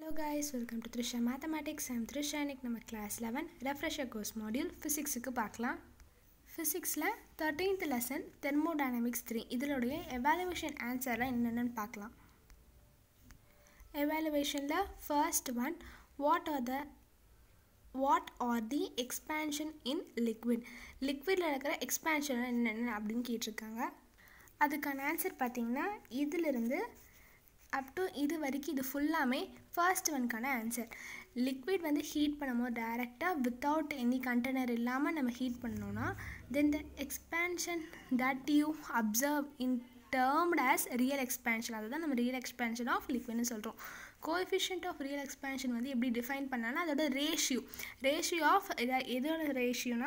Hello guys welcome to Trisha mathematics I'm Trisha இன்னைக்கு நம்ம class eleven refresher course module ஃபிசிக்ஸுக்கு பார்க்கலாம் ஃபிசிக்ஸில் தேர்ட்டீன்த் லெசன் தெர்மோடைனமிக்ஸ் த்ரீ இதனுடைய எவாலுவேஷன் ஆன்சர்லாம் என்னென்னு பார்க்கலாம் எவாலுவேஷனில் first one what are the what are the expansion in liquid லிக்விடில் இருக்கிற எக்ஸ்பேன்ஷன் என்னென்ன அப்படின்னு கேட்டிருக்காங்க அதுக்கான ஆன்சர் பார்த்தீங்கன்னா இதிலிருந்து அப் டு இது வரைக்கும் இது ஃபுல்லாமே ஃபர்ஸ்ட் ஒன்க்கான ஆன்சர் லிக்விட் வந்து ஹீட் பண்ணும்போது டைரெக்டாக வித்தவுட் எனி கண்டெய்னர் இல்லாமல் நம்ம ஹீட் பண்ணோன்னா then the expansion that you observe in termed as real expansion அதுதான் நம்ம ரியல் எக்ஸ்பேன்ஷன் ஆஃப் லிக்விட்னு சொல்கிறோம் கோஎஃபிஷியன்ட் ஆஃப் ரியல் எக்ஸ்பேன்ஷன் வந்து எப்படி டிஃபைன் பண்ணாலும் அதோட ரேஷியோ ரேஷியோ ஆஃப் எதோட ரேஷியோனா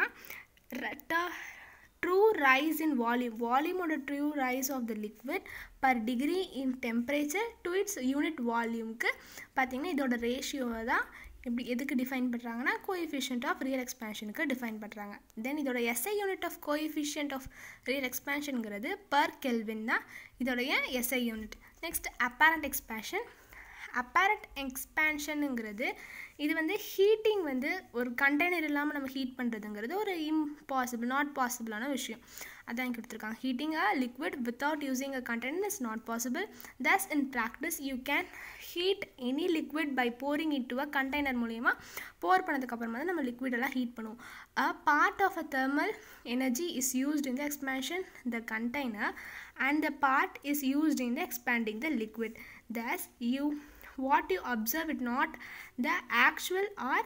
ட்ரூ ரைஸ் இன் வால்யூம் வால்யூமோட true rise of the liquid per degree in temperature to its unit வால்யூம்க்கு பார்த்திங்கன்னா இதோட ரேஷியோவை தான் எப்படி எதுக்கு டிஃபைன் பண்ணுறாங்கன்னா கோஎஃபிஷியன்ட் ஆஃப் ரியல் எக்ஸ்பேன்ஷனுக்கு டிஃபைன் பண்ணுறாங்க தென் இதோட SI unit of coefficient of real எக்ஸ்பேன்ஷனுங்கிறது பர் கெல்வின் தான் இதோடைய SI unit next apparent expansion apparent எக்ஸ்பேன்ஷனுங்கிறது இது வந்து ஹீட்டிங் வந்து ஒரு கண்டெய்னர் இல்லாமல் நம்ம ஹீட் பண்ணுறதுங்கிறது ஒரு இம்பாசிபிள் நாட் பாசிபிளான விஷயம் அதான் கொடுத்துருக்காங்க heating a liquid without using a container is not possible thus in practice you can heat any liquid by pouring into a container மூலிமா போர் பண்ணதுக்கப்புறமா தான் நம்ம லிக்விடெல்லாம் ஹீட் பண்ணுவோம் a part of a thermal energy is used in the expansion the container and the part is used in the expanding the liquid thus you what you observe it not the actual or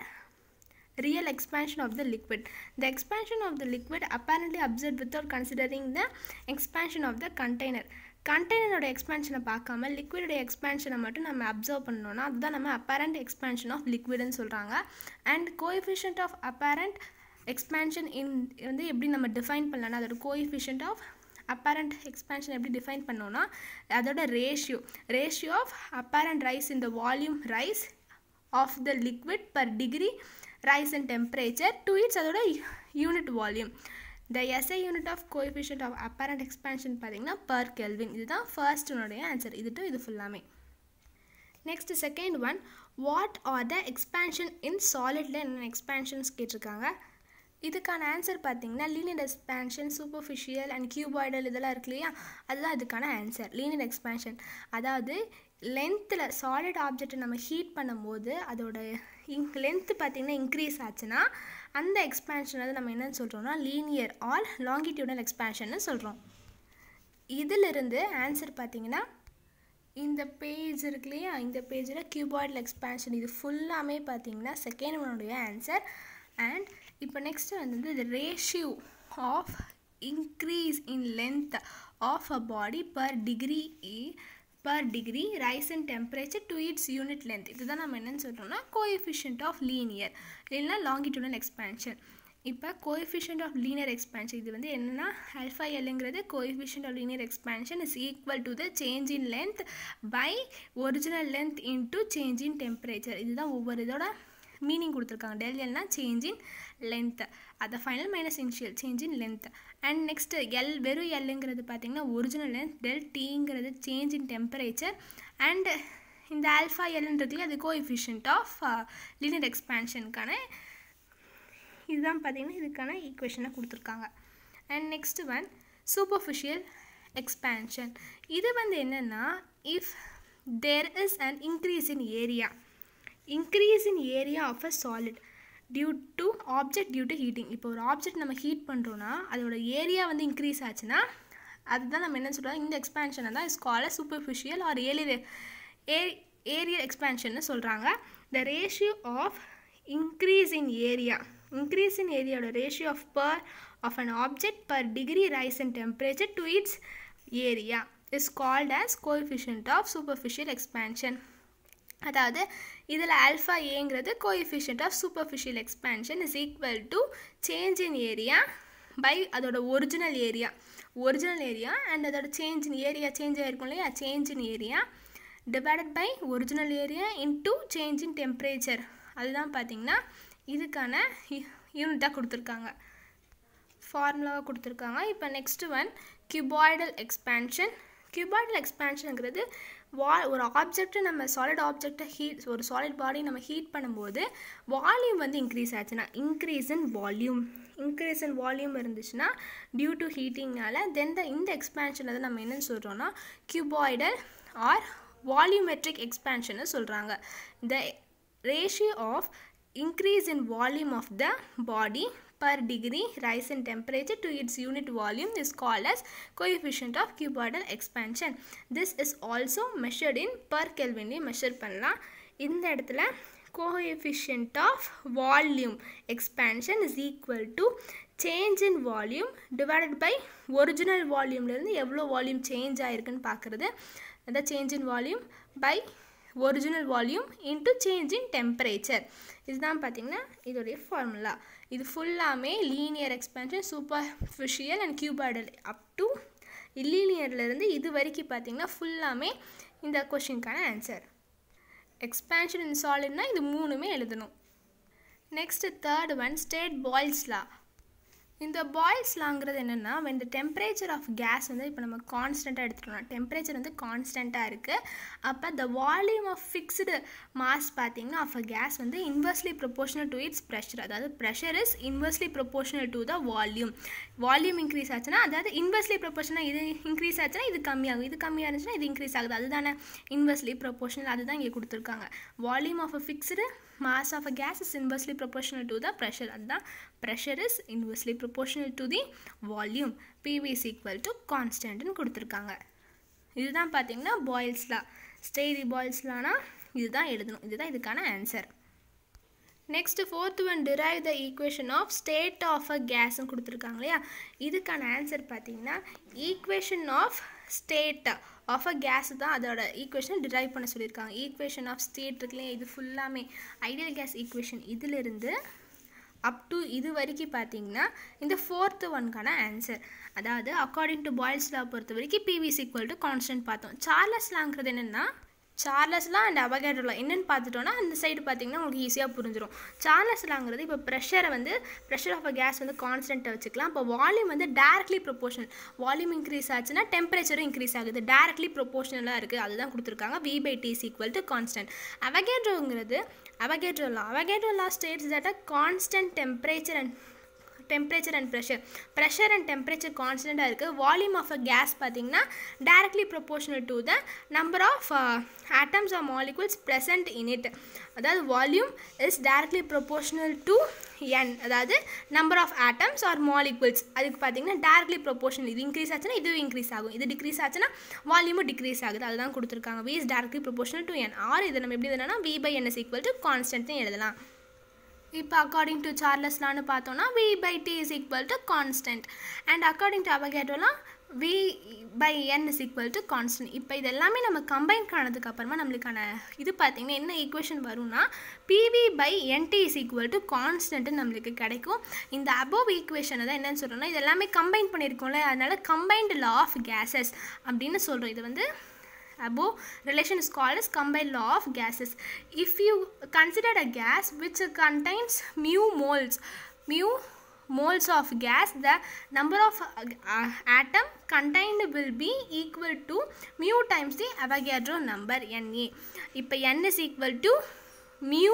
real expansion of the liquid the expansion of the liquid apparently observed without considering the expansion of the container கண்டெய்னரோட எக்ஸ்பேன்ஷனை பார்க்காம லிக்விடோட எக்ஸ்பேன்ஷனை மட்டும் நம்ம observe பண்ணோன்னா அதுதான் நம்ம apparent expansion of லிக்விடுன்னு சொல்கிறாங்க and coefficient of apparent expansion in வந்து எப்படி நம்ம டிஃபைன் பண்ணலாம்னா அதோட கோஎஃபிஷியன்ட் ஆஃப் அப்பேரண்ட் எக்ஸ்பேன்ஷன் எப்படி டிஃபைன் பண்ணோன்னா அதோட ratio ratio of apparent rise in the volume rise of the liquid per degree rise in temperature to its அதோட unit volume the SI unit of coefficient of apparent expansion பார்த்தீங்கன்னா per kelvin இதுதான் ஃபர்ஸ்டுனுடைய answer இது to இது ஃபுல்லாமே next second one what are the expansion in சாலிட்ல என்னென்ன expansions கேட்டிருக்காங்க இதுக்கான ஆன்சர் பார்த்தீங்கன்னா linear expansion superficial and cuboidal இதெல்லாம் இருக்கு இல்லையா அதுதான் இதுக்கான ஆன்சர் லீனியர் எக்ஸ்பேன்ஷன் அதாவது லென்த்தில் சாலிட் ஆப்ஜெக்டை நம்ம ஹீட் பண்ணும்போது அதோட இன் லென்த்து பார்த்திங்கன்னா இன்க்ரீஸ் ஆச்சுன்னா அந்த எக்ஸ்பேன்ஷன் வந்து நம்ம என்னன்னு சொல்கிறோம்னா லீனியர் ஆல் லாங்கிடியூடல் எக்ஸ்பேன்ஷன்னு சொல்கிறோம் இதிலிருந்து ஆன்சர் பார்த்திங்கன்னா இந்த பேஜ் இருக்கு இல்லையா இந்த பேஜில் கியூபாய்டல் எக்ஸ்பேன்ஷன் இது ஃபுல்லாமே பார்த்தீங்கன்னா செகண்ட் ஒனுடைய ஆன்சர் அண்ட் இப்போ நெக்ஸ்ட் வந்து the ratio of increase in length of a body per degree per degree rise in temperature to its unit length இதுதான் நம்ம என்னென்னு சொல்கிறோம்னா கோஎஃபிஷியன்ட் ஆஃப் லீனியர் இல்லைன்னா லாங்கிடியூடல் எக்ஸ்பேன்ஷன் இப்போ கோஎஃபிஷியன்ட் ஆஃப் லீனியர் எக்ஸ்பேன்ஷன் இது வந்து என்னென்னா ஆல்ஃபா எல்லுங்கிறது coefficient of linear expansion is equal to the change in length by original length into change in temperature இதுதான் ஒவ்வொரு இதோட மீனிங் கொடுத்துருக்காங்க டெல் எல்னா சேஞ்ச் இன் லென்த் அதை final minus initial change in length and next L வெறும் எல்லுங்கிறது பார்த்தீங்கன்னா original length del டீங்கிறது சேஞ்ச் இன் டெம்பரேச்சர் அண்ட் இந்த ஆல்ஃபா எல்ன்றது அது கோஎஃபிஷியன்ட் ஆஃப் லீனியர் எக்ஸ்பேன்ஷனுக்கான இதுதான் பார்த்தீங்கன்னா இதுக்கான ஈக்குவேஷனை கொடுத்துருக்காங்க and next one superficial expansion இது வந்து என்னென்னா if there is an increase in area increase in area of a solid due to object due to heating இப்போ ஒரு ஆப்ஜெக்ட் நம்ம ஹீட் பண்ணுறோன்னா அதோட ஏரியா வந்து இன்க்ரீஸ் ஆச்சுன்னா அதுதான் நம்ம என்ன சொல்கிறோம் இந்த எக்ஸ்பேன்ஷனை தான் is call superficial or areal areal எக்ஸ்பேன்ஷன்னு சொல்கிறாங்க the ratio of increase in area increase in ஏரியாவோட ratio of per of an object per degree rise in temperature to its area is called as coefficient of superficial expansion அதாவது இதில் alpha ஏங்கிறது coefficient of superficial expansion is equal to change in area by அதோட original area original area and அதோட change in area change ஆகிருக்கும் இல்லையா change in area divided by original area into change in temperature அதுதான் பார்த்திங்கன்னா இதுக்கான யூனிட்டாக கொடுத்துருக்காங்க ஃபார்முலாவாக கொடுத்துருக்காங்க இப்போ next one cuboidal expansion cuboidal எக்ஸ்பேன்ஷனுங்கிறது வா ஒரு ஆப்ஜெக்ட்டை நம்ம சாலிட் ஆப்ஜெக்டை ஹீட் ஒரு சாலிட் பாடி நம்ம ஹீட் பண்ணும்போது வால்யூம் வந்து இன்க்ரீஸ் ஆச்சுன்னா increase in volume increase in volume இருந்துச்சுன்னா டியூ டு ஹீட்டிங்னால தென் த இந்த எக்ஸ்பேன்ஷனை தான் நம்ம என்னன்னு சொல்கிறோன்னா கியூபாய்டல் ஆர் வால்யூமெட்ரிக் எக்ஸ்பேன்ஷன்னு சொல்கிறாங்க the ratio of increase in volume of the body per degree rise in temperature to its unit volume is called as coefficient of cuboidal expansion. This is also measured in per Kelvin measure பண்ணலாம் இந்த இடத்துல coefficient of volume expansion is equal to change in volume divided by original volumeலேருந்து எவ்வளோ volume change ஆயிருக்குன்னு பார்க்குறது அந்த change in volume by original volume into change in temperature இதுதான் பார்த்தீங்கன்னா இதோடைய ஃபார்முலா இது ஃபுல்லாமே linear expansion superficial and cuboidal up to இல்லீனியர்லேருந்து இது வரைக்கும் பார்த்தீங்கன்னா ஃபுல்லாமே இந்த கொஷினுக்கான ஆன்சர் எக்ஸ்பேன்ஷன் இன் சாலிட்னா இது மூணுமே எழுதணும் next third one state Boyle's law இந்த பாய்ல்ஸ் லாங்கிறது என்னென்னா when the temperature of gas வந்து இப்போ நம்ம கான்ஸ்டண்ட்டாக எடுத்துட்டோம்னா டெம்பரேச்சர் வந்து கான்ஸ்டண்ட்டாக இருக்குது அப்போ the volume of fixed mass பார்த்தீங்கன்னா of a gas வந்து inversely proportional to its pressure அதாவது pressure is inversely proportional to the volume volume increase ஆச்சுன்னா அதாவது இன்வெர்ஸ்லி ப்ரொபோஷனாக இது இன்க்ரீஸ் ஆச்சுன்னா இது கம்மியாகும் இது கம்மியாக இருந்துச்சுன்னா இது இன்க்ரீஸ் ஆகுது அதுதானே இன்வெர்ஸ்லி ப்ரொபோஷனல் அதுதான் இங்கே கொடுத்துருக்காங்க volume of a fixed mass of a gas is inversely proportional to the pressure அதுதான் pressure is inversely proportional to the volume PV is equal to constantன்னு கொடுத்துருக்காங்க இதுதான் பார்த்தீங்கன்னா பாய்ல்ஸ்லா ஸ்டேரி பாய்ல்ஸ்லானா இதுதான் எழுதணும் இதுதான் இதுக்கான answer next fourth one derive the equation of state of a கேஸ்ன்னு கொடுத்துருக்காங்க இல்லையா இதுக்கான ஆன்சர் பார்த்தீங்கன்னா equation of state of a gas தான் அதோட ஈக்குவேஷன் டிரைவ் பண்ண சொல்லியிருக்காங்க ஈக்குவேஷன் ஆஃப் ஸ்டேட் இருக்குல்லையா இது ஃபுல்லாமே ஐடியல் கேஸ் ஈக்குவேஷன் இதிலிருந்து அப் டு இது வரைக்கும் பார்த்தீங்கன்னா இந்த ஃபோர்த்து ஒன்க்கான ஆன்சர் அதாவது அக்கார்டிங் டு பாய்ல்ஸ் லா பொறுத்த வரைக்கும் பிவிஸ் ஈக்குவல் டு கான்ஸ்டன்ட் பார்த்தோம் சார்லஸ் லாங்கிறது என்னென்னா சார்லஸ்லாம் அண்ட் அவகேட்ரோலாம் என்னென்னு பார்த்துட்டோன்னா அந்த சைடு பார்த்தீங்கன்னா உங்களுக்கு ஈஸியாக புரிஞ்சிடும் சார்லஸ்லாங்கிறது இப்போ ப்ரெஷரை வந்து ப்ரெஷர் ஆஃப் அ கேஸ் வந்து கான்ஸ்டண்ட்டை வச்சுக்கலாம் இப்போ வால்யூம் வந்து டேரக்ட்லி ப்ரொபோஷனல் வால்யூம் இன்க்ரீஸ் ஆச்சுன்னா டெம்பரேச்சரும் இன்க்ரீஸ் ஆகுது டேரக்ட்லி ப்ரொபோஷனலாக இருக்குது அதுதான் கொடுத்துருக்காங்க V by T is equal to constant அவகேட்ரோங்கிறது Avogadro law Avogadro law states that a constant temperature and temperature and pressure pressure and temperature கான்ஸ்டண்ட்டாக இருக்குது வால்யூம் ஆஃப் அ கேஸ் பார்த்தீங்கன்னா directly proportional to the number of atoms or molecules present in it அதாவது volume is directly proportional to N அதாவது number of atoms or molecules அதுக்கு பார்த்தீங்கன்னா directly proportional இது increase ஆச்சுன்னா இது இன்க்ரீஸ் ஆகும் இது டிக்ரீஸ் ஆச்சுன்னா வால்யூமும் டிக்ரீஸ் ஆகுது அதுதான் கொடுத்துருக்காங்க V is directly proportional to N or இதை நம்ம எப்படி எழுதலாம் V by N is equal to கான்ஸ்டன்ட்னு எழுதலாம் இப்போ அக்கார்டிங் டு சார்லஸ்லான்னு பார்த்தோன்னா V by T is equal to constant and according to அவகேட்டோலாம் V by N is equal to constant இப்போ இது எல்லாமே நம்ம கம்பைன் பண்ணதுக்கு அப்புறமா நம்மளுக்கான இது பார்த்திங்கன்னா என்ன ஈக்குவேஷன் வரும்னா P V by N T is equal to constant நம்மளுக்கு கிடைக்கும் இந்த அபோவ் ஈக்குவேஷனை தான் என்னன்னு சொல்கிறோம்னா இது எல்லாமே கம்பைன் பண்ணியிருக்கோம்ல அதனால கம்பைன்டு லா ஆஃப் கேஸஸ் அப்படின்னு சொல்கிறோம் இது வந்து above relation is called as combined law of gases if you consider a gas which contains mu moles mu moles of gas the number of uh, atom contained will be equal to mu times the avogadro number na இப்போ n is equal to mu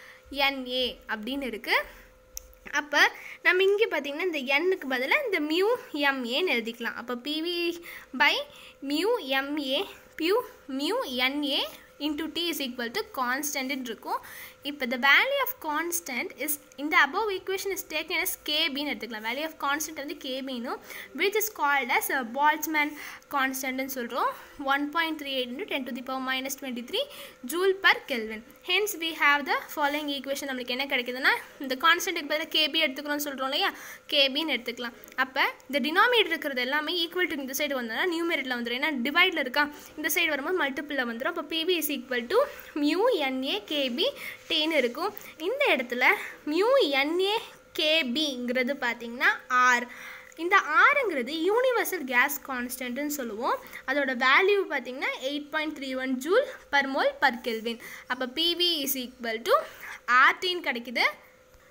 na அப்படின்னு இருக்குது அப்போ நம்ம இங்கே பார்த்திங்கன்னா இந்த எண்ணுக்கு பதிலாக இந்த மியூ எம்ஏன்னு எழுதிக்கலாம் அப்போ பிவி பை மியூ எம்ஏ பியூ mu N A into T is equal to கான்ஸ்டன்ட்னு இருக்கும் இப்போ the value of constant is இந்த above equation is taken as கேபின்னு எடுத்துக்கலாம் வேல்யூ ஆஃப் கான்ஸ்டன்ட் வந்து கேபினும் which is called as Boltzmann கான்ஸ்டன்ட்னு சொல்கிறோம் one point three eight into ten to the power minus twenty three joule per kelvin hence we have the following equation நம்மளுக்கு என்ன கிடைக்குதுன்னா இந்த கான்ஸ்டன்ட்டுக்கு பதிலாக கேபி எடுத்துக்கிறோம்னு சொல்கிறோம் இல்லையா கேபின்னு எடுத்துக்கலாம் அப்போ இந்த டினாமினேட்டர் இருக்கிறது எல்லாமே ஈக்குவல் டு இந்த சைடு வந்தோம்னா நியூமேரிட்டில் வந்துடும் ஏன்னா டிவைடில் இருக்கா இந்த சைடு வரும்போது மல்டிப்பிளில் வந்துடும் அப்போ P V is equal to mu N A k B டேன்னு இருக்கும் இந்த இடத்துல மியூ என்ஏ கேபிங்கிறது பார்த்தீங்கன்னா ஆர் இந்த ஆறுங்கிறது யூனிவர்சல் கேஸ் கான்ஸ்டன்ட்னு சொல்லுவோம் அதோட வேல்யூ பார்த்தீங்கன்னா eight point three one joule per mole per kelvin அப்போ பிவி இஸ் ஈக்குவல் டு ஆர்டின்னு கிடைக்குது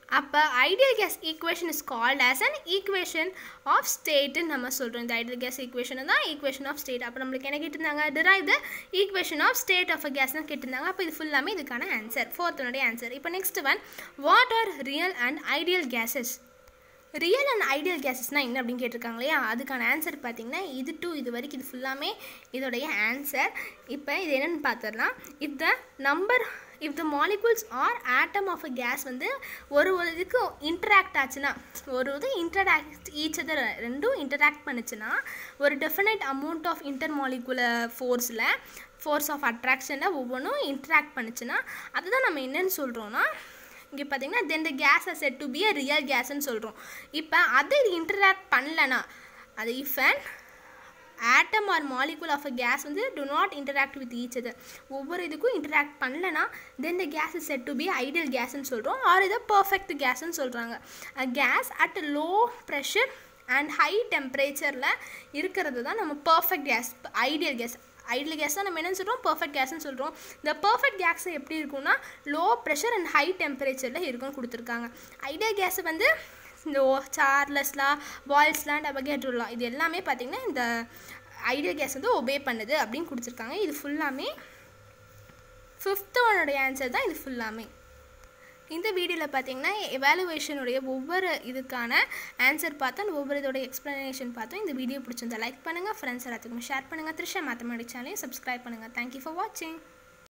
அப்போ ideal gas equation is called as an equation of ஸ்டேட்டுன்னு நம்ம சொல்கிறோம் இந்த ஐடியல் கேஸ் ஈக்குவேஷன் தான் ஈக்குவேஷன் ஆஃப் ஸ்டேட் அப்போ நம்மளுக்கு என்ன கேட்டிருந்தாங்க derive the equation of state of a கேஸ்னு கேட்டிருந்தாங்க அப்போ இது ஃபுல்லாமே இதுக்கான ஆன்சர் ஃபோர்த்துனுடைய ஆன்சர் இப்போ next one what are real and ideal gases real and ideal கேஸஸ்னால் என்ன அப்படின்னு கேட்டிருக்காங்க இல்லையா அதுக்கான ஆன்சர் பார்த்தீங்கன்னா இது டூ இது வரைக்கும் இது ஃபுல்லாமே இதோடைய ஆன்சர் இப்போ இது என்னென்னு பார்த்துடலாம் if the number if the molecules are atom of a gas வந்து ஒரு ஒரு இதுக்கு இன்டராக்ட் ஆச்சுன்னா ஒரு இது இன்டராக்ட் ஈச் அதர் ரெண்டும் இன்டராக்ட் பண்ணுச்சுன்னா ஒரு definite amount of intermolecular ஃபோர்ஸில் ஃபோர்ஸ் ஆஃப் அட்ராக்ஷனில் ஒவ்வொன்றும் இன்டராக்ட் பண்ணுச்சுன்னா அதுதான் நம்ம என்னன்னு சொல்கிறோன்னா இங்கே பார்த்தீங்கன்னா then the gas a said to be a real கேஸ்ன்னு சொல்கிறோம் இப்போ அது இது இன்டராக்ட் பண்ணலனா அது if and atom are molecule of a gas வந்து to not interact with each other ஒவ்வொரு இதுக்கும் இன்டராக்ட் பண்ணலனா then the gas is said to be ideal கேஸ்ன்னு சொல்கிறோம் ஆர் இதை பர்ஃபெக்ட் கேஸ்ன்னு சொல்கிறாங்க gas at low pressure and high டெம்பரேச்சரில் இருக்கிறது தான் நம்ம perfect gas ideal gas ideal gas தான் நம்ம என்ன சொல்கிறோம் பர்ஃபெக்ட் கேஸ்னு சொல்கிறோம் இந்த பர்ஃபெக்ட் கேஸ் எப்படி இருக்கும்னா லோ ப்ரெஷர் அண்ட் ஹை டெம்பரேச்சரில் இருக்கும்னு கொடுத்துருக்காங்க ஐடியல் கேஸ் வந்து இந்த சார்லஸ்லாம் பாய்ல்ஸ்லாம் டபகேட்ருலாம் இது எல்லாமே பார்த்திங்கன்னா இந்த ஐடியல் கேஸ் வந்து ஒபே பண்ணுது அப்படின்னு கொடுத்துருக்காங்க இது ஃபுல்லாமே ஃபிஃப்த்து ஒனுடைய ஆன்சர் தான் இது ஃபுல்லாமே இந்த வீடியோவில் பார்த்தீங்கன்னா எவாலுவேஷனுடைய ஒவ்வொரு இதுக்கான ஆன்சர் பார்த்தோம் ஒவ்வொரு இதோட எக்ஸ்ப்ளனேஷன் பார்த்தோம் இந்த வீடியோ பிடிச்சிருந்தா லைக் பண்ணுங்கள் ஃப்ரெண்ட்ஸ் எல்லாத்துக்குமே ஷேர் பண்ணுங்கள் த்ரிஷா மேத்தமெட்டிக்ஸ் சேனலையும் சப்ஸ்கிரைப் பண்ணுங்கள் தேங்க்யூ ஃபார் வாட்சிங்